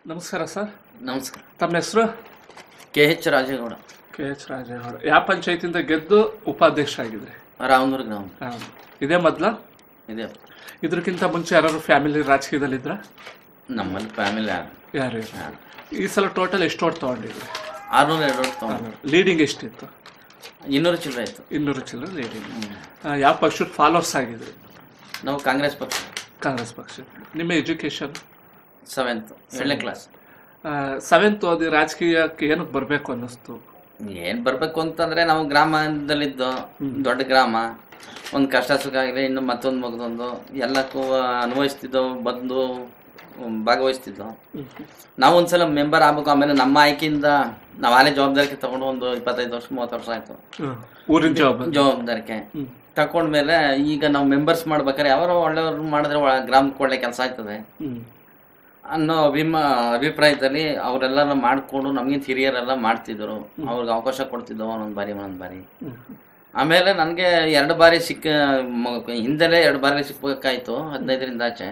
ನಮಸ್ಕಾರ ಸರ್ ನಮಸ್ಕಾರ ತಮ್ಮ ಹೆಸರು K H Rajegowda K H Rajegowda ಯಾವ ಪಂಚಾಯತಿಂದ ಗೆದ್ದು ಉಪಾಧ್ಯಕ್ಷ ಆಗಿದ್ರಿ ರಾಮನೂರು ಗ್ರಾಮ ಹೌದು. ಇದೇ ಮೊದಲ ಇದೆ ಇದಕ್ಕಿಂತ ಮುಂಚೆ ಯಾರು ಫ್ಯಾಮಿಲಿ ರಾಜಕೀಯದಲ್ಲಿದ್ರ ನಮ್ಮಲ್ಲಿ ಫ್ಯಾಮಿಲಿ ಯಾರು ಇಲ್ಲ. ಈ ಸಲ ಟೋಟಲ್ ಎಷ್ಟು ಓಟ್ ತಗೊಂಡಿದ್ರಿ ಆರ್ನೂರ ಎರಡು ವರ್ಷ ತಗೊಂಡು ಲೀಡಿಂಗ್ ಎಷ್ಟಿತ್ತು ಇನ್ನೂರು ಚಿಲ್ಲರೆ ಆಯಿತು ಇನ್ನೂರು ಚಿಲ್ಲರೆ ಲೀಡಿಂಗ್ ಯಾವ ಪಕ್ಷದ ಫಾಲೋವರ್ಸ್ ಆಗಿದ್ರಿ ನಾವು ಕಾಂಗ್ರೆಸ್ ಪಕ್ಷ ಕಾಂಗ್ರೆಸ್ ಪಕ್ಷ ನಿಮ್ಮ ಎಜುಕೇಶನ್ ಸೆವೆಂತ್ ಏಳನೇ ಕ್ಲಾಸ್ ಸೆವೆಂತ್ ಓದಿ ರಾಜಕೀಯಕ್ಕೆ ಏನಕ್ಕೆ ಬರಬೇಕು ಅನ್ನಿಸ್ತು ಏನು ಬರಬೇಕು ಅಂತಂದರೆ ನಾವು ಗ್ರಾಮದಲ್ಲಿದ್ದು ದೊಡ್ಡ ಗ್ರಾಮ ಒಂದು ಕಷ್ಟ ಸುಖ ಆಗಲಿ ಇನ್ನು ಮತ್ತೊಂದು ಮಗದೊಂದು ಎಲ್ಲಕ್ಕೂ ಅನ್ವಯಿಸ್ತಿದ್ದೋ ಬಂದು ಭಾಗವಹಿಸ್ತಿದ್ದೋ ನಾವು ಒಂದ್ಸಲ ಮೆಂಬರ್ ಆಗ್ಬೇಕು ಆಮೇಲೆ ನಮ್ಮ ಆಯ್ಕೆಯಿಂದ ನಾವು ಆಲೇ ಜವಾಬ್ದಾರಿಕೆ ತಗೊಂಡು ಒಂದು ಇಪ್ಪತ್ತೈದು ವರ್ಷ ಮೂವತ್ತು ವರ್ಷ ಆಯಿತು ಹ್ಮ್. ಊರಿನ ಜಾಬ್ ಜವಾಬ್ದಾರಿಕೆ ಹ್ಮ್. ತಕೊಂಡ್ಮೇಲೆ ಈಗ ನಾವು ಮೆಂಬರ್ಸ್ ಮಾಡ್ಬೇಕಾದ್ರೆ ಯಾರೋ ಒಳ್ಳೆಯವ್ರು ಮಾಡಿದ್ರೆ ಒಳ- ಗ್ರಾಮಕ್ಕೆ ಒಳ್ಳೆ ಕೆಲಸ ಆಯ್ತದೆ ಹ್ಮ್ ಅನ್ನೋ ಅಭಿಮ ಅಭಿಪ್ರಾಯದಲ್ಲಿ ಅವರೆಲ್ಲ ಮಾಡಿಕೊಂಡು ನಮಗಿಂತ ಹಿರಿಯರೆಲ್ಲ ಮಾಡ್ತಿದ್ರು ಅವ್ರಿಗೆ ಅವಕಾಶ ಕೊಡ್ತಿದ್ದೋ ಒಂದೊಂದು ಬಾರಿ ಒಂದೊಂದು ಬಾರಿ ಹ್ಮ್. ಆಮೇಲೆ ನನಗೆ ಎರಡು ಬಾರಿ ಸಿಕ್ಕ ಮ- ಹಿಂದೆಲೇ ಎರಡು ಬಾರಿ ಸಿಕ್ಬೇಕಾಯ್ತು ಹದಿನೈದರಿಂದ ಆಚೆ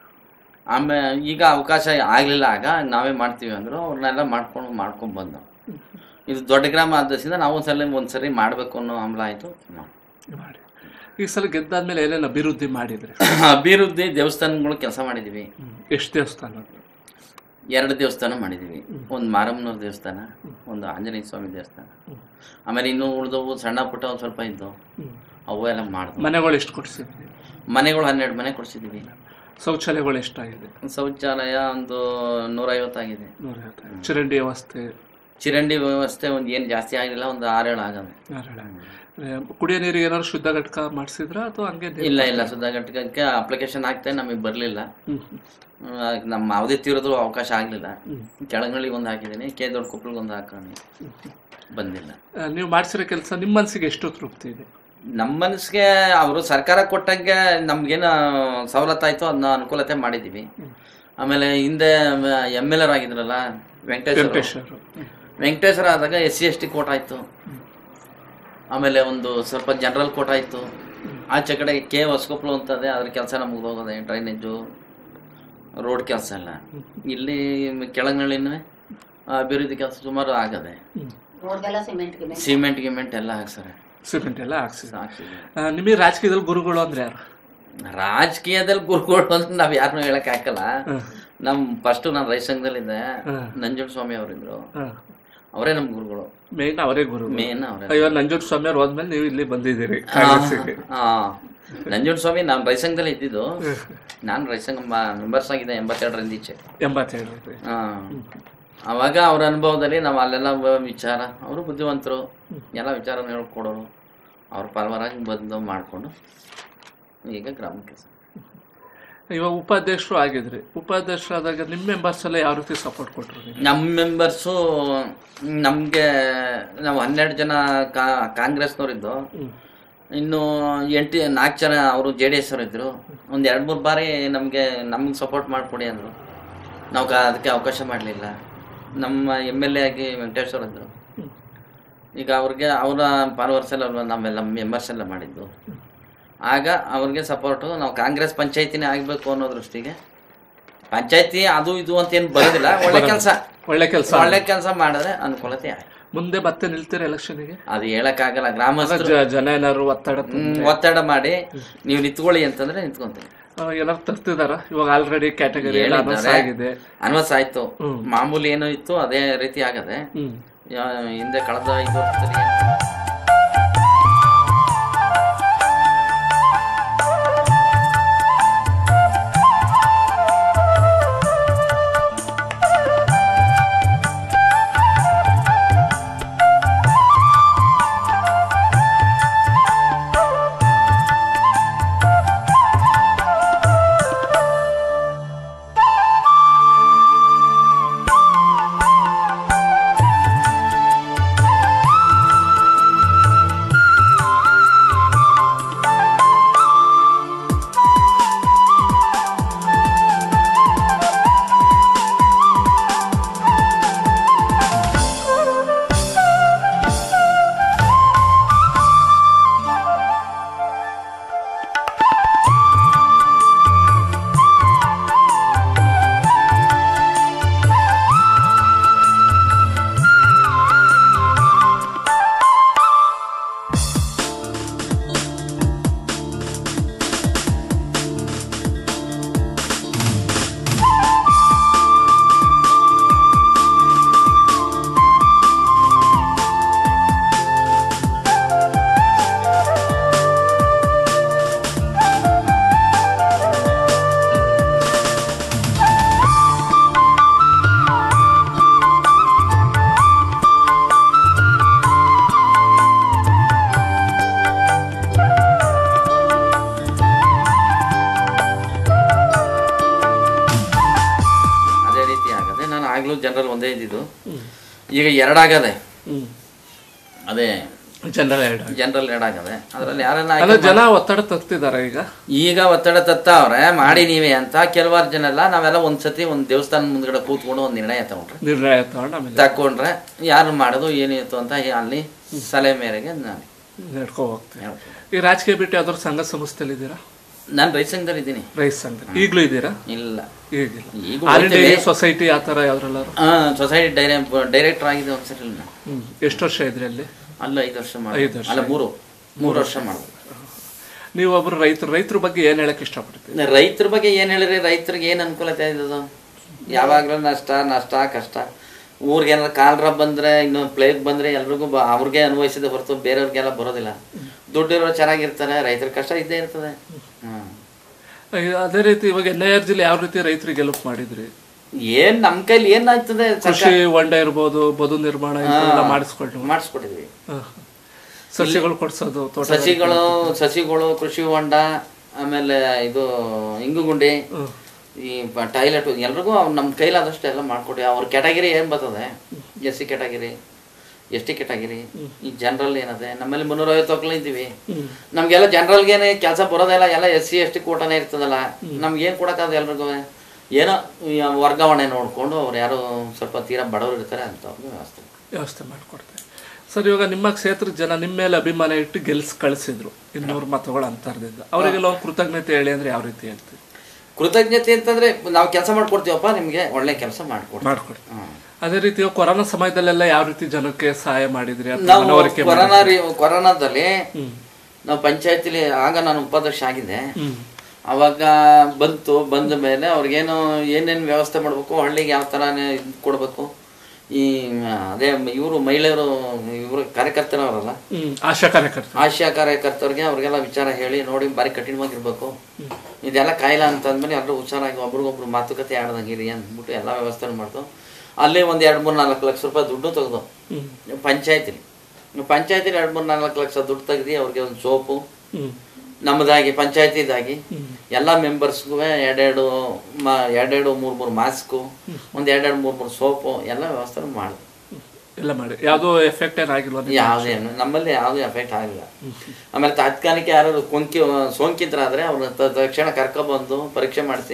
ಆಮೇಲೆ ಈಗ ಅವಕಾಶ ಆಗಲಿಲ್ಲ ಆಗ ನಾವೇ ಮಾಡ್ತೀವಿ ಅಂದರು ಅವ್ರನ್ನೆಲ್ಲ ಮಾಡ್ಕೊಂಡು ಮಾಡ್ಕೊಂಡು ಬಂದು ಇದು ದೊಡ್ಡ ಗ್ರಾಮ ಆದದಿಂದ ನಾವು ಒಂದ್ಸಲ ಒಂದ್ಸರಿ ಮಾಡಬೇಕು ಅನ್ನೋ ಹಂಬಲ ಆಯಿತು ಮಾಡಿ ಈ ಸಲ ಗೆದ್ದಾದ್ಮೇಲೆ ಏನೇನು ಅಭಿವೃದ್ಧಿ ಮಾಡಿದ್ರಿ ಅಭಿವೃದ್ಧಿ ದೇವಸ್ಥಾನಗಳು ಕೆಲಸ ಮಾಡಿದ್ದೀವಿ ಎಷ್ಟು ದೇವಸ್ಥಾನ ಎರಡು ದೇವಸ್ಥಾನ ಮಾಡಿದ್ದೀವಿ ಒಂದು ಮಾರಮ್ಮನವ್ರ ದೇವಸ್ಥಾನ ಒಂದು ಆಂಜನೇಯ ಸ್ವಾಮಿ ದೇವಸ್ಥಾನ ಆಮೇಲೆ ಇನ್ನೂ ಉಳಿದವು ಸಣ್ಣ ಪುಟ್ಟ ಒಂದು ಸ್ವಲ್ಪ ಇದ್ದು ಅವು ಎಲ್ಲ ಮಾಡಿದ್ವು ಮನೆಗಳು ಎಷ್ಟು ಕೊಡ್ಸಿದ್ರಿ ಮನೆಗಳು ಹನ್ನೆರಡು ಮನೆ ಕೊಡಿಸಿದ್ದೀವಿ ಶೌಚಾಲಯಗಳು ಎಷ್ಟಾಗಿದೆ ಶೌಚಾಲಯ ಒಂದು ನೂರೈವತ್ತಾಗಿದೆ ನೂರ ಐವತ್ತು. ಚರಂಡಿ ವ್ಯವಸ್ಥೆ ಚಿರಂಡಿ ವ್ಯವಸ್ಥೆ ಒಂದು ಏನು ಜಾಸ್ತಿ ಆಗಿಲ್ಲ ಒಂದು ಆರೇಳು ಆಗದೆ ನಾರಾಯಣ. ಅಂದ್ರೆ ಕುಡಿಯೋ ನೀರಿಗೆ ಏನಾದ್ರು ಶುದ್ಧ ಘಟಕ ಮಾಡಿಸಿದ್ರ ಅಥವಾ ಹಂಗೆ ನೀರು? ಇಲ್ಲ ಇಲ್ಲ ಸುಧಾ ಘಟಕಕ್ಕೆ ಅಪ್ಲಿಕೇಶನ್ ಹಾಕ್ತೆ ನಮಗೆ ಬರಲಿಲ್ಲ ಹ್ಮ್. ನಮ್ಮ ಯಾವುದೇ ತೀರದ್ರು ಅವಕಾಶ ಆಗಲಿಲ್ಲ ಹ್ಮ್. ಕೆಳಗಳ್ಳಿಗೆ ಒಂದು ಹಾಕಿದ್ದೀನಿ ಕೆ ದೊಡ್ಡ ಕುಪ್ಪಳಿಗೆ ಒಂದು ಹಾಕೊಂಡು ಬಂದಿಲ್ಲ ಆ, ನೀವು ಮಾಡಿಸಿರೋ ಕೆಲಸ ನಿಮ್ಮ ಮನಸ್ಸಿಗೆ ಎಷ್ಟು ತೃಪ್ತಿ ಇದೆ ನಮ್ಮ ಮನಸ್ಸಿಗೆ ಅವರು ಸರ್ಕಾರ ಕೊಟ್ಟಂಗೆ ನಮ್ಗೇನು ಸವಲತ್ತಾಯ್ತು ಅದನ್ನ ಅನುಕೂಲತೆ ಮಾಡಿದ್ದೀವಿ ಆಮೇಲೆ ಹಿಂದೆ ಎಮ್ ಎಲ್ ಎರ್ ಆಗಿದ್ರಲ್ಲ ವೆಂಕಟೇಶ್ವರ ವೆಂಕಟೇಶ್ವರು ವೆಂಕಟೇಶ್ವರ ಆದಾಗ S C S T quota ಆಯಿತು ಆಮೇಲೆ ಒಂದು ಸ್ವಲ್ಪ ಜನರಲ್ ಕೋಟ್ ಆಯಿತು ಆಚೆ ಕಡೆ ಕೆ ಹೊಸಕೊಪ್ಲು ಅಂತದೆ ಅದ್ರ ಕೆಲಸ ನಮ್ಗೆ ಹೋಗೋದೆ ಡ್ರೈನೇಜು ರೋಡ್ ಕೆಲಸ ಎಲ್ಲ ಇಲ್ಲಿ ಕೆಳಗನಳ್ಳಿನೂ ಅಭಿವೃದ್ಧಿ ಕೆಲಸ ಸುಮಾರು ಆಗದೆ ರೋಡ್ಗೆಲ್ಲ ಸಿಮೆಂಟ್ ಗಿಮೆಂಟ್ ಸಿಮೆಂಟ್ ಗಿಮೆಂಟ್ ಎಲ್ಲ ಹಾಕ್ಸರೆ ಸಿಮೆಂಟ್ ಎಲ್ಲ ಹಾಕ್ಸಿದ್ರು ಹಾಕ್ಸಿದ್ದೀವಿ ಆ, ನಿಮಗೆ ರಾಜಕೀಯದಲ್ಲಿ ಗುರುಗಳು ಅಂದ್ರೆ ಯಾರು ರಾಜಕೀಯದಲ್ಲಿ ಗುರುಗಳು ಅಂತ ನಾವ್ ಯಾರನ್ನೂ ಹೇಳಕ್ ಹಾಕಲ್ಲ ಹ್ಮ್. ನಮ್ ಫಸ್ಟ್ ನಾನು ರೈತ ಸಂಘದಲ್ಲಿದ್ದೆ ಹ್ಮ್. ನಂಜುಂಡ ಸ್ವಾಮಿ ಅವರಿದ್ರು ಹಾ. ಅವರೇ ನಮ್ ಗುರುಗಳು ಮೇನ್ ಅವರೇ ಗುರು ಮೇನ್ ಅವರೇ ಅಯ್ಯೋ ನಂಜುಂಡ ಸ್ವಾಮಿ ಅವ್ರು ಹೋದ್ಮೇಲೆ ನೀವು ಇಲ್ಲಿ ಬಂದಿದ್ದೀರಿ ಕಾಂಗ್ರೆಸ್ಸಿಗೆ. ಹಾ ನಂಜುಂಡ ಸ್ವಾಮಿ ನಾನು ರೈತ ಸಂಘದಲ್ಲಿ ಇದ್ದಿದ್ದು ನಾನು ರೈತ ಸಂಘ ಮೆಂಬರ್ಸ್ ಆಗಿದೆ ಎಂಬತ್ತೆರಡರಿಂದ ಈಚೆ ಎಂಬತ್ತೇಳು ರೂಪಾಯಿ ಹಾ ಅವಾಗ ಅವ್ರ ಅನುಭವದಲ್ಲಿ ನಾವು ಅಲ್ಲೆಲ್ಲ ವ- ವಿಚಾರ ಅವರು ಬುದ್ಧಿವಂತರು ಎಲ್ಲ ವಿಚಾರನ ಹೇಳ್ಕೊಡೋರು ಅವ್ರ ಪರವರಾಗಿ ಬಂದು ಮಾಡಿಕೊಂಡು ಈಗ ಗ್ರಾಮ ಕೆಲಸ ಇವಾಗ ಉಪಾಧ್ಯಕ್ಷರು ಆಗಿದ್ರಿ ಉಪಾಧ್ಯಕ್ಷರಾದಾಗ ನಿಮ್ಮ ಮೆಂಬರ್ಸ್ ಎಲ್ಲ ಯಾವ ರೀತಿ ಸಪೋರ್ಟ್ ಕೊಟ್ರು ನೀವು ನಮ್ಮ ಮೆಂಬರ್ಸು ನಮಗೆ ನಾವು ಹನ್ನೆರಡು ಜನ ಕಾ ಕಾಂಗ್ರೆಸ್ನವರಿದ್ದು ಹ್ಮ್. ಇನ್ನು ಎಂಟು ನಾಲ್ಕು ಜನ ಅವರು ಜೆ ಡಿ ಎಸ್ ಅವರು ಇದ್ದರು ಒಂದು ಎರಡು ಮೂರು ಬಾರಿ ನಮಗೆ ನಮ್ಗೆ ಸಪೋರ್ಟ್ ಮಾಡಿಕೊಡಿ ಅಂದರು ನಾವು ಕ- ಅದಕ್ಕೆ ಅವಕಾಶ ಮಾಡಲಿಲ್ಲ ನಮ್ಮ ಎಮ್ ಎಲ್ ಎ ಆಗಿ ವೆಂಕಟೇಶ್ವರ ಇದ್ದರು ಈಗ ಅವ್ರಿಗೆ ಅವರ ಫಾಲೋವರ್ಸ್ ಎಲ್ಲ ನಾವೆಲ್ಲ ಮೆಂಬರ್ಸ್ ಎಲ್ಲ ಮಾಡಿದ್ದು ಆಗ ಅವ್ರಿಗೆ ಸಪೋರ್ಟು ನಾವು ಕಾಂಗ್ರೆಸ್ ಪಂಚಾಯತಿನೇ ಆಗಬೇಕು ಅನ್ನೋ ದೃಷ್ಟಿಗೆ ಪಂಚಾಯತಿ ಅದು ಇದು ಅಂತ ಏನು ಬರೋದಿಲ್ಲ ಒಳ್ಳೆ ಕೆಲಸ ಒಳ್ಳೆ ಕೆಲಸ ಒಳ್ಳೆ ಕೆಲಸ ಮಾಡಿದ್ರೆ ಅನುಕೂಲತೆ ಆಯ್ತು ಮುಂದೆ ಮತ್ತೆ ನಿಲ್ತೀರ ಎಲೆಕ್ಷನ್ಗೆ ಅದು ಹೇಳಕ್ಕಾಗಲ್ಲ ಗ್ರಾಮಸ್ಥರು ಜನ ಏನಾದ್ರು ಒತ್ತಡ ಹ್ಮ್, ಒತ್ತಡ ಮಾಡಿ ನೀವು ನಿಂತ್ಕೊಳ್ಳಿ ಅಂತಂದ್ರೆ ನಿಂತ್ಕೊಂತೀವಿ ಏನಾದ್ರು ತರ್ತಿದಾರ ಇವಾಗ ಆಲ್ರೆಡಿ ಕ್ಯಾಟಗರಿ ಹೇಳಿದ್ದಾರೆ. ಆಗಿದೆ ಅನ್ವಸ್ ಆಯ್ತು ಹ್ಮ್. ಮಾಮೂಲಿ ಏನೋ ಇತ್ತು ಅದೇ ರೀತಿ ಆಗದೆ ಹ್ಮ್ ಯಾ- ಹಿಂದೆ ಕಳೆದ ಐದು ವರ್ಷದಲ್ಲಿ ಈಗ ಎರಡಾಗದೆ ಹ್ಮ್ ಅದೇ ಜನರಲ್ ಎರಡು ಜನರಲ್ ಎರಡಾಗದೆ ಅದ್ರಲ್ಲಿ ಯಾರನ್ನ ಅಲ್ಲ ಆಯ್ಕೆ ಜನ ಒತ್ತಡ ತರ್ತಿದಾರೆ ಈಗ ಈಗ ಒತ್ತಡ ತತ್ತವ್ರೆ ಮಾಡಿ ನೀವೇ ಅಂತ ಕೆಲವಾರು ಜನ ಎಲ್ಲ ನಾವೆಲ್ಲ ಒಂದ್ಸತಿ ಒಂದು ದೇವಸ್ಥಾನ ಮುಂದ್ಗಡೆ ಕೂತ್ಕೊಂಡು ಒಂದು ನಿರ್ಣಯ ತಗೊಂಡ್ರೆ ನಿರ್ಣಯ ತಗೊಂಡು ಆಮೇಲೆ ತಕೊಂಡ್ರೆ ಯಾರು ಮಾಡೋದು ಏನಿತ್ತು ಅಂತ ಅಲ್ಲಿ ಸಲಹೆ ಮೇರೆಗೆ ನಾನು ನಡ್ಕೊ ಹೋಗ್ತೀವಿ ಈ ರಾಜಕೀಯ ಬಿಟ್ಟು ಯಾವ್ದಾದ್ರು ಸಂಘ ಸಂಸ್ಥೆಲಿ ಇದ್ದೀರಾ ನಾನು ರೈತ ಸಂಘದಲ್ಲಿ ಇದ್ದೀನಿ ರೈತ ಸಂಘ ಈಗಲೂ ಇದ್ದೀರಾ ಇಲ್ಲ ಈಗಿಲ್ಲ ಈಗ ಆಲ್ ಇಂಡಿಯಾ ಸೊಸೈಟಿ ಆ ಥರ ಯಾವ್ದ್ರಲ್ಲಾರು ಸೊಸೈಟಿ ಡೈರೆ ಡೈರೆಕ್ಟರ್ ಆಗಿದೆ ಒಂದ್ಸರಿ ನಾನು. ಹ್ಮ್ ಎಷ್ಟು ವರ್ಷ ಇದ್ರಿ ಅಲ್ಲಿ ಅಲ್ಲ ಐದು ವರ್ಷ ಐದು ಮಾಡಿ ವರ್ಷ. ಅಲ್ಲ ಮೂರು ಮೂರು ವರ್ಷ ಮಾಡಿದೆ ನೀವು ಒಬ್ರು ರೈತರು ರೈತರ ಬಗ್ಗೆ ಏನ್ ಹೇಳಕ್ ಇಷ್ಟಪಡ್ತೀವಿ ರೈತರ ಬಗ್ಗೆ ಏನು ಹೇಳಿರಿ ರೈತರಿಗೆ ಏನು ಅನುಕೂಲತೆ ಇದ್ದದು ಯಾವಾಗಲೂ ನಷ್ಟ ನಷ್ಟ ಕಷ್ಟ ಊರಿಗೆ ಏನಾದ್ರು ಕಾಲ್ರ ಬಂದರೆ ಇನ್ನು ಪ್ಲೇಗ್ ಬಂದರೆ ಎಲ್ರಿಗೂ ಬ ಅವ್ರಿಗೆ ಅನ್ವಯಿಸಿದ ಹೊರತು ಬೇರೆಯವ್ರಿಗೆಲ್ಲ ಬರೋದಿಲ್ಲ ದುಡ್ಡಿರೋ ಚೆನ್ನಾಗಿರ್ತಾರೆ ರೈತರ ಕಷ್ಟ ಇದ್ದೇ ಇರ್ತದೆ ಹ್ಮ್. ಅದೇ ರೀತಿ ಇವಾಗ ಎನ್ ಐ ಆರ್ ಜಿಲ್ಲೆ ಯಾವ ರೀತಿ ರೈತರಿಗೆ ಗೆಲುಪ್ ಮಾಡಿದ್ರಿ ಏನ್ ನಮ್ಮ ಕೈಲಿ ಏನಾಗ್ತದೆ ಕೃಷಿ ಹೊಂಡ ಇರ್ಬೋದು ಬದು ನಿರ್ಮಾಣ ಇಂಥವೆಲ್ಲ ಮಾಡಿಸ್ಕೊಂಡು ಮಾಡಿಸ್ಕೊಟ್ಟಿದ್ವಿ ಹ. ಸಸ್ಯಗಳು ಕೊಡ್ಸೋದು ತೋಟ ಸಸಿಗಳು ಸಸಿಗಳು ಕೃಷಿ ಹೊಂಡ ಆಮೇಲೆ ಇದು ಇಂಗುಗುಂಡಿ ಈ ಟಾಯ್ಲೆಟ್ ಎಲ್ರಿಗೂ ನಮ್ಮ ಕೈಲಾದಷ್ಟು ಎಲ್ಲ ಮಾಡ್ಕೊಡಿ ಅವ್ರ ಕೆಟಗಿರಿ ಏನು ಬರ್ತದೆ S C category S T category ಈ ಜನರಲ್ ಏನದೆ ನಮ್ಮಲ್ಲಿ ಮುನ್ನೂರೈವತ್ತು ಮಕ್ಳು ಇದ್ದೀವಿ ನಮಗೆಲ್ಲ ಜನರಲ್ಗೇನೆ ಕೆಲಸ ಬರೋದಿಲ್ಲ ಎಲ್ಲ ಎಸ್ ಸಿ ಎಸ್ ಟಿ ಕೋಟನೇ ಇರ್ತದಲ್ಲ ನಮ್ಗೆ ಏನು ಕೊಡೋಕ್ಕಾಗದು ಎಲ್ರಿಗೂ ಏನೋ ಈ ವರ್ಗಾವಣೆ ನೋಡಿಕೊಂಡು ಅವ್ರು ಯಾರು ಸ್ವಲ್ಪ ತೀರಾ ಬಡವರು ಇರ್ತಾರೆ ಅಂತ ಅವ್ರಿಗೆ ವ್ಯವಸ್ಥೆ ವ್ಯವಸ್ಥೆ ಮಾಡಿಕೊಡ್ತಾರೆ ಸರ್ ಇವಾಗ ನಿಮ್ಮ ಕ್ಷೇತ್ರದ ಜನ ನಿಮ್ಮ ಮೇಲೆ ಅಭಿಮಾನ ಇಟ್ಟು ಗೆಲ್ಸ್ ಕಳಿಸಿದ್ರು ಇನ್ನೂರು ಮತಗಳ ಅಂತರದಿಂದ ಅವರಿಗೆಲ್ಲ ಒಂದು ಕೃತಜ್ಞತೆ ಹೇಳಿ ಅಂದ್ರೆ ಯಾವ ರೀತಿ ಹೇಳ್ತೀವಿ ಕೃತಜ್ಞತೆ ಅಂತಂದ್ರೆ ನಾವು ಕೆಲಸ ಮಾಡ್ಕೊಡ್ತೀವಪ್ಪ ನಿಮಗೆ ಒಳ್ಳೆ ಕೆಲಸ ಮಾಡ್ಕೊಡ್ತೀವಿ ಮಾಡ್ಕೊಡಿ ಹ್ಮ್. ಅದೇ ರೀತಿ ಇವಾಗ ಕೊರೋನಾ ಸಮಯದಲ್ಲೆಲ್ಲ ಯಾವ ರೀತಿ ಜನಕ್ಕೆ ಸಹಾಯ ಮಾಡಿದ್ರಿ ಅಥವಾ ನಾವು ಮನವರಿಕೆ ಕೊರೋನಾ ರೀ- ಕೊರೋನಾದಲ್ಲಿ ಹ್ಮ್. ನಾವು ಪಂಚಾಯತಿಲಿ ಆಗ ನಾನು ಉಪಾಧ್ಯಕ್ಷ ಆಗಿದ್ದೆ ಹ್ಮ್ ಅವಾಗ ಬಂತು ಬಂದ ಮೇಲೆ ಅವ್ರಿಗೇನು ಏನೇನು ವ್ಯವಸ್ಥೆ ಮಾಡಬೇಕು ಹಳ್ಳಿಗೆ ಯಾವ ಥರ ಇದು ಕೊಡಬೇಕು ಈ ಅದೇ ಇವರು ಮಹಿಳೆಯರು ಇವರು ಕಾರ್ಯಕರ್ತರವರಲ್ಲ ಹ್ಮ್ ಆಶಾ ಕಾರ್ಯಕರ್ತ ಆಶಾ ಕಾರ್ಯಕರ್ತರಿಗೆ ಅವ್ರಿಗೆಲ್ಲ ವಿಚಾರ ಹೇಳಿ ನೋಡಿ ಭಾರಿ ಕಠಿಣವಾಗಿರ್ಬೇಕು ಇದೆಲ್ಲ ಕಾಯಿಲೆ ಅಂತಂದ್ಮೇಲೆ ಎಲ್ಲರೂ ಹುಷಾರಾಗಿ ಒಬ್ರಿಗೊಬ್ರು ಮಾತುಕತೆ ಆಡ್ದಂಗಿರಿ ಅಂದ್ಬಿಟ್ಟು ಎಲ್ಲ ವ್ಯವಸ್ಥೆ ಮಾಡ್ತು ಅಲ್ಲೇ ಒಂದು ಎರಡು ಮೂರು ನಾಲ್ಕು ಲಕ್ಷ ರೂಪಾಯಿ ದುಡ್ಡು ತೆಗೆದು ಹ್ಮ್ ಪಂಚಾಯತಿಲಿ ಪಂಚಾಯತಿಲಿ ಎರಡು ಮೂರು ನಾಲ್ಕು ಲಕ್ಷ ದುಡ್ಡು ತೆಗ್ದು ಅವ್ರಿಗೆ ಒಂದು ಸೋಪು ಹ್ಮ್ ನಮ್ಮದಾಗಿ ಪಂಚಾಯತಿದಾಗಿ ಎಲ್ಲ ಮೆಂಬರ್ಸ್ಗೂ ಎರಡೆರಡು ಮ ಎರಡೆರಡು ಮೂರು ಮೂರು ಮಾಸ್ಕು ಒಂದು ಎರಡೆರಡು ಮೂರು ಮೂರು ಸೋಪು ಎಲ್ಲ ವ್ಯವಸ್ಥೆ ಮಾಡಿದೆ ಎಲ್ಲ ಮಾಡಿ ಯಾವುದೋ ಎಫೆಕ್ಟ್ ಏನಾಗಿಲ್ವಾ ನಿಮ್ಗೆ? ಯಾವುದೇನು ನಮ್ಮಲ್ಲಿ ಯಾವುದೂ ಎಫೆಕ್ಟ್ ಆಗಿಲ್ಲ ಆಮೇಲೆ ತಾತ್ಕಾಲಿಕ ಯಾರು ಕೊಂಕಿ ಸೋಂಕಿತರಾದರೆ ಅವ್ರನ್ನ ತ- ತಕ್ಷಣ ಕರ್ಕೊಬಂದು ಪರೀಕ್ಷೆ ಮಾಡಿಸಿ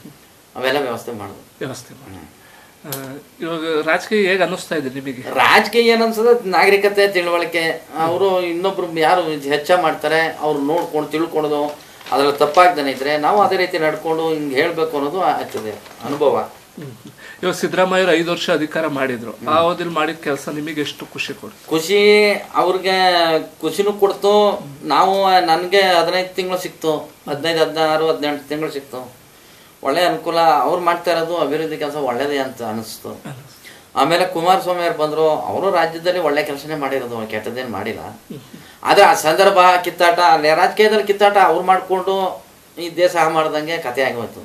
ಅವೆಲ್ಲ ವ್ಯವಸ್ಥೆ ಮಾಡಿದ್ರು ವ್ಯವಸ್ಥೆ ಮಾಡಿ ಆ, ಇವಾಗ ರಾಜಕೀಯ ಹೇಗೆ ಅನ್ನಿಸ್ತಾ ಇದೆ ನಿಮಗೆ ರಾಜಕೀಯ ಏನನ್ಸದ ನಾಗರಿಕತೆ ತಿಳುವಳಿಕೆ ಅವರು ಇನ್ನೊಬ್ರು ಯಾರು ಹೆಚ್ಚ ಮಾಡ್ತಾರೆ ಅವ್ರು ನೋಡ್ಕೊಂಡು ತಿಳ್ಕೊಳೋದು ಅದ್ರಲ್ಲಿ ತಪ್ಪಾಗ್ದಾನೆ ಇದ್ರೆ ನಾವು ಅದೇ ರೀತಿ ನಡ್ಕೊಂಡು ಹಿಂಗೆ ಹೇಳಬೇಕು ಅನ್ನೋದು ಆಗ್ತದೆ ಅನುಭವ ಹ್ಮ್. ಇವಾಗ ಸಿದ್ದರಾಮಯ್ಯರು ಐದು ವರ್ಷ ಅಧಿಕಾರ ಮಾಡಿದ್ರು ಆ ಅವಧಿಲಿ ಮಾಡಿದ ಕೆಲಸ ನಿಮಗೆ ಎಷ್ಟು ಖುಷಿ ಕೊಡ್ತು ಖುಷಿ ಅವ್ರಿಗೆ ಖುಷಿನೂ ಕೊಡ್ತು ನಾವು ನನಗೆ ಹದಿನೈದು ತಿಂಗಳು ಸಿಕ್ತು ಹದಿನೈದು ಹದಿನಾರು ಹದಿನೆಂಟು ತಿಂಗಳು ಸಿಕ್ತು ಒಳ್ಳೆ ಅನುಕೂಲ ಅವ್ರು ಮಾಡ್ತಾ ಇರೋದು ಅಭಿವೃದ್ಧಿ ಕೆಲಸ ಒಳ್ಳೇದೇ ಅಂತ ಅನಿಸ್ತು ಆಮೇಲೆ ಕುಮಾರಸ್ವಾಮಿ ಅವ್ರು ಬಂದರು ಅವರು ರಾಜ್ಯದಲ್ಲಿ ಒಳ್ಳೆ ಕೆಲಸನೇ ಮಾಡಿರೋದು ಅವ್ರು ಕೆಟ್ಟದ್ದೇನು ಮಾಡಿಲ್ಲ ಆದರೆ ಆ ಸಂದರ್ಭ ಕಿತ್ತಾಟ ಅಲ್ಲಿ ರಾಜಕೀಯದಲ್ಲಿ ಕಿತ್ತಾಟ ಅವ್ರು ಮಾಡಿಕೊಂಡು ಈ ದೇಶ ಹಾಳು ಮಾಡ್ದಂಗೆ ಕತೆ ಆಗೋಯ್ತು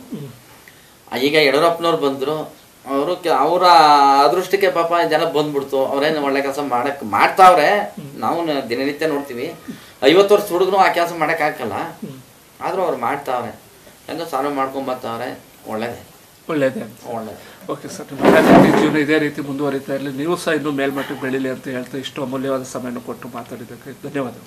ಈಗ ಯಡಿಯೂರಪ್ಪನವ್ರು ಬಂದರು ಅವರು ಅವರ ಅದೃಷ್ಟಕ್ಕೆ ಪಾಪ ಇದೆಲ್ಲ ಬಂದ್ಬಿಡ್ತು ಅವ್ರೇನು ಒಳ್ಳೆ ಕೆಲಸ ಮಾಡಕ್ ಮಾಡ್ತಾವ್ರೆ ನಾವು ನ- ದಿನನಿತ್ಯ ನೋಡ್ತೀವಿ ಐವತ್ತು ವರ್ಷ ಹುಡುಗರು ಆ ಕೆಲಸ ಮಾಡೋಕ್ಕಾಗಲ್ಲ ಆದರೂ ಅವ್ರು ಮಾಡ್ತಾವ್ರೆ ಹೆಂಗೋ ಸಾಲ್ವ್ ಮಾಡ್ಕೊಂಡ್ ಬರ್ತಾವ್ರೆ ಒಳ್ಳೇದೇ ಒಳ್ಳೇದೇ ಅಂತ ಒಳ್ಳೇದು ಓಕೆ ಸರ್ ನಿಮ್ಮ ರಾಜಕೀಯ ಜೀವನ ಇದೇ ರೀತಿ ಮುಂದುವರಿತಾ ಇರಲಿ ನೀವು ಸಹ ಇನ್ನೂ ಮೇಲ್ಮಟ್ಟಕ್ಕೆ ಬೆಳೀಲಿ ಅಂತ ಹೇಳ್ತಾ ಇಷ್ಟು ಅಮೂಲ್ಯವಾದ ಸಮಯನ ಕೊಟ್ಟು ಮಾತಾಡಿದ್ದಕ್ಕೆ ಧನ್ಯವಾದಗಳು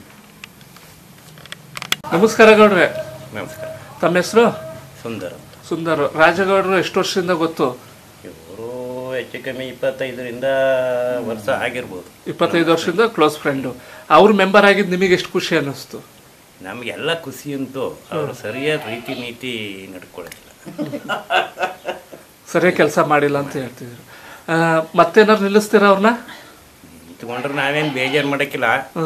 ನಮಸ್ಕಾರ ಗೌಡ್ರೆ ನಮಸ್ಕಾರ ತಮ್ಮ ಹೆಸರು ಸುಂದರ ಸುಂದರ್ ರಾಜಗೌಡರು ಎಷ್ಟು ವರ್ಷದಿಂದ ಗೊತ್ತು ಇವರು ಹೆಚ್ಚು ಕಮ್ಮಿ ಇಪ್ಪತ್ತೈದರಿಂದ ವರ್ಷ ಆಗಿರ್ಬೋದು ಇಪ್ಪತ್ತೈದು ವರ್ಷದಿಂದ ಕ್ಲೋಸ್ ಫ್ರೆಂಡು ಅವ್ರ ಮೆಂಬರ್ ಆಗಿದ್ದು ನಿಮಗೆ ಎಷ್ಟು ಖುಷಿ ಅನ್ನಿಸ್ತು ನಮಗೆಲ್ಲ ಖುಷಿ ಅಂತೂ ಅವರು ಸರಿಯಾದ ರೀತಿ ನೀತಿ ನಡ್ಕೊಳ್ಳೋದಿಲ್ಲ ಸರಿಯಾಗಿ ಕೆಲಸ ಮಾಡಿಲ್ಲ ಅಂತ ಹೇಳ್ತಿದ್ರು ಆ, ಮತ್ತೇನಾದ್ರು ನಿಲ್ಲಿಸ್ತೀರಾ ಅವ್ರನ್ನ ನಿಂತ್ಕೊಂಡ್ರೆ ನಾವೇನು ಬೇಜಾರು ಮಾಡೋಕ್ಕಿಲ್ಲ ಹ್ಞೂ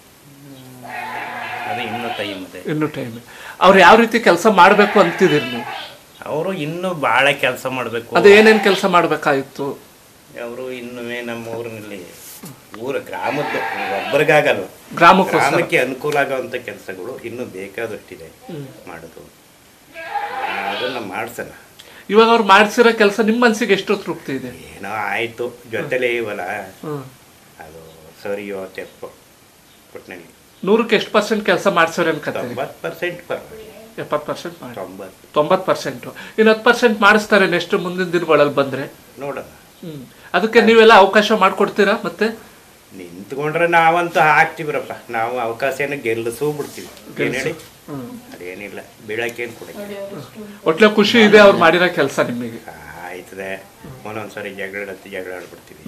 ಅದು ಇನ್ನೂ ಟೈಮ್ ಇದೆ ಇನ್ನೂ ಟೈಮ್ ಅವ್ರು ಯಾವ ರೀತಿ ಕೆಲಸ ಮಾಡಬೇಕು ಅಂತಿದ್ದೀರಿ ನೀವು ಅವರು ಇನ್ನೂ ಭಾಳ ಕೆಲಸ ಮಾಡಬೇಕು ಅದು ಏನೇನು ಕೆಲಸ ಮಾಡಬೇಕಾಗಿತ್ತು ಅವರು ಇನ್ನೂ ನಮ್ಮ ಊರಿನಲ್ಲಿ ಊರ ಗ್ರಾಮದ್ದು ಒಬ್ಬರಿಗಾಗಲ್ಲ ಗ್ರಾಮಕ್ಕೋಸ್ಕರ ಗ್ರಾಮಕ್ಕೆ ಅನುಕೂಲ ಆಗುವಂಥ ಕೆಲಸಗಳು ಇನ್ನೂ ಬೇಕಾದಷ್ಟಿದೆ ಮಾಡೋದು ಅದನ್ನು ಮಾಡ್ಸೋಣ ಇವಾಗ ಅವ್ರು ಮಾಡ್ಸಿರೋ ಕೆಲಸ ನಿಮ್ಮ ಮನಸ್ಸಿಗೆ ಎಷ್ಟು ತೃಪ್ತಿ ಇದೆ ಏನೋ ಆಯಿತು ಜೊತೆಲೇ ಇವಲ್ಲ ಹ್ಮ್. ಅದು ಸರಿಯೋ ತೆಪ್ಪು ಒಟ್ಟಿನಲ್ಲಿ ನೂರಕ್ಕೆ ಎಷ್ಟು ಪರ್ಸೆಂಟ್ ಕೆಲಸ ಮಾಡ್ಸೋರು ಅನ್ಕತ್ತೀರಿ ತೊಂಬತ್ತು ಪರ್ಸೆಂಟ್ ಪರವಾಗಿಲ್ಲ ಎಪ್ಪತ್ತು ಪರ್ಸೆಂಟ್ ಮಾಡಿ ತೊಂಬತ್ತು ತೊಂಬತ್ತು ಪರ್ಸೆಂಟು ಇನ್ನು ಹತ್ತು ಪರ್ಸೆಂಟ್ ಮಾಡಿಸ್ತಾರೆ ನೆಕ್ಸ್ಟ್ ಮುಂದಿನ ದಿನಗಳಲ್ಲಿ ಬಂದರೆ ನೋಡೋಣ ಹ್ಞೂ ಅದಕ್ಕೆ ನೀವೆಲ್ಲ ಅವಕಾಶ ಮಾಡ್ಕೊಡ್ತೀರಾ ಮತ್ತೆ ನಿಂತ್ಕೊಂಡ್ರೆ ನಾವಂತೂ ಹಾಕ್ತಿವ್ರಪ್ಪ ನಾವು ಅವಕಾಶನ ಗೆಲ್ಲಿಸೂ ಬಿಡ್ತೀವಿ ಏನ್ ಹೇಳಿ ಅದೇನಿಲ್ಲ ಬೀಳಕ್ಕೇನು ಕೊಡಿ ಒಟ್ಲೆ ಖುಷಿ ಇದೆ ಅವ್ರು ಮಾಡಿರೋ ಕೆಲಸ ನಿಮಗೆ ಆಯ್ತದೆ ಒಂದೊಂದ್ಸರಿ ಜಗಳ ಜಗಳ ಆಡ್ಬಿಡ್ತೀವಿ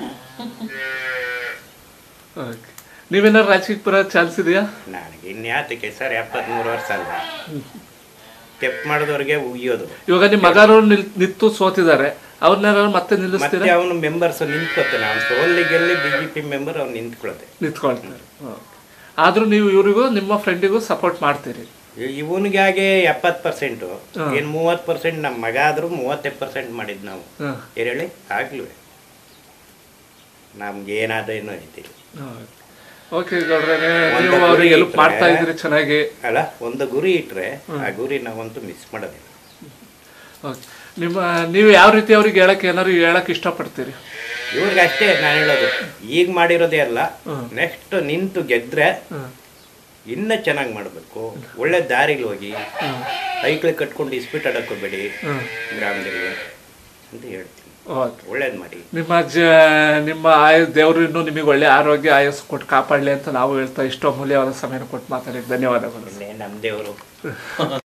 ಓಕೆ ನೀವೇನಾದ್ರು ರಾಜಕೀಯ ಬರೋ ಚಾನ್ಸ್ ಇದೆಯಾ ನನಗೆ ಇನ್ಯಾತಕ್ಕೆ ಸರ್ ಎಪ್ಪತ್ಮೂರು ವರ್ಷ ಅಲ್ಲ ಸ್ಟೆಪ್ ಮಾಡಿದವ್ರಿಗೆ ಉಗಿಯೋದು ಇವಾಗ ನಿಮ್ಮ ಮಗರು ನಿಲ್ ನಿಂತು ಸೋತಿದ್ದಾರೆ ಅವ್ರನ್ನೆಲ್ಲ ಮತ್ತೆ ನಿಲ್ಲಿಸ್ತೀರಾ ಮತ್ತೆ ಅವನು ಮೆಂಬರ್ಸ್ ನಿಂತ್ಕೊತಾನೆ ಅವ್ನು ಸೋಲ್ಲಿ ಗೆಲ್ಲಿ ಬಿ ಜೆ ಪಿ ಮೆಂಬರ್ ಅವ್ನು ನಿಂತ್ಕೊಳತ್ತೆ ನಿಂತ್ಕೊಳ್ತಾರೆ ಓಕೆ. ಆದ್ರೂ ನೀವು ಇವರಿಗೂ ನಿಮ್ಮ ಫ್ರೆಂಡಿಗೂ ಸಪೋರ್ಟ್ ಮಾಡ್ತೀರಿ ಇವನಿಗಾಗೆ ಎಪ್ಪತ್ತು ಪರ್ಸೆಂಟು ಏನು ಮೂವತ್ತು ಪರ್ಸೆಂಟ್ ನಮ್ಮ ಮಗ ಆದರೂ ಮೂವತ್ತೈದು ಪರ್ಸೆಂಟ್ ಮಾಡಿದ್ದು ನಾವು ಹಾಂ ಏನ್ ಹೇಳಿ ಆಗ್ಲಿವೆ ನಮ್ಗೆ ಏನಾದೇನು ಐತಿ ಓಕೆ ಗೌಡ್ರೆ ಒಂದು ನೀವು ಅವ್ರಿಗೆ ಗುರಿ ಹೆಲ್ಪ್ ಮಾಡ್ತಾ ಇಟ್ರೆ- ಇದ್ದೀರಿ ಚೆನ್ನಾಗಿ ಅಲ್ಲ ಒಂದು ಗುರಿ ಇಟ್ರೆ ಆ ಗುರಿ ನಾವಂತೂ ಮಿಸ್ ಮಾಡೋದಿಲ್ಲ ಓಕೆ ನಿಮ್ಮ ನೀವು ಯಾವ ರೀತಿ ಅವ್ರಿಗೆ ಹೇಳಕ್ಕೆ ಏನಾದ್ರು ಹೇಳಕ್ ಇಷ್ಟಪಡ್ತೀರಿ ಇವ್ರಿಗೆ ಅಷ್ಟೇ ನಾನು ಹೇಳೋದು ಈಗ ಮಾಡಿರೋದೇ ಅಲ್ಲ ನೆಕ್ಸ್ಟ್ ನಿಂತು ಗೆದ್ರೆ ಇನ್ನ ಚೆನ್ನಾಗಿ ಮಾಡಬೇಕು ಒಳ್ಳೆ ದಾರಿಲಿ ಹೋಗಿ ಸೈಕ್ಲ್ ಕಟ್ಕೊಂಡು ಇಸ್ಪಿಟ್ ಆಡಕ್ ಹೋಗ್ಬೇಡಿ ಗ್ರಾಮದಲ್ಲಿ ಅಂತ ಹೇಳ್ತೀನಿ ಓಕೆ ಒಳ್ಳೇದು ಮಾಡಿ ನಿಮ್ಮ ಜ ನಿಮ್ಮ ಆಯ ದೇವರು ಇನ್ನೂ ನಿಮಗೆ ಒಳ್ಳೆ ಆರೋಗ್ಯ ಆಯಸ್ಸು ಕೊಟ್ಟು ಕಾಪಾಡಲಿ ಅಂತ ನಾವು ಹೇಳ್ತಾ ಇಷ್ಟು ಅಮೂಲ್ಯವಾದ ಸಮಯನ ಕೊಟ್ಟು ಮಾತಾಡಿ ಧನ್ಯವಾದಗಳು ಇನ್ನೇ ನಮ್ಮ ದೇವರು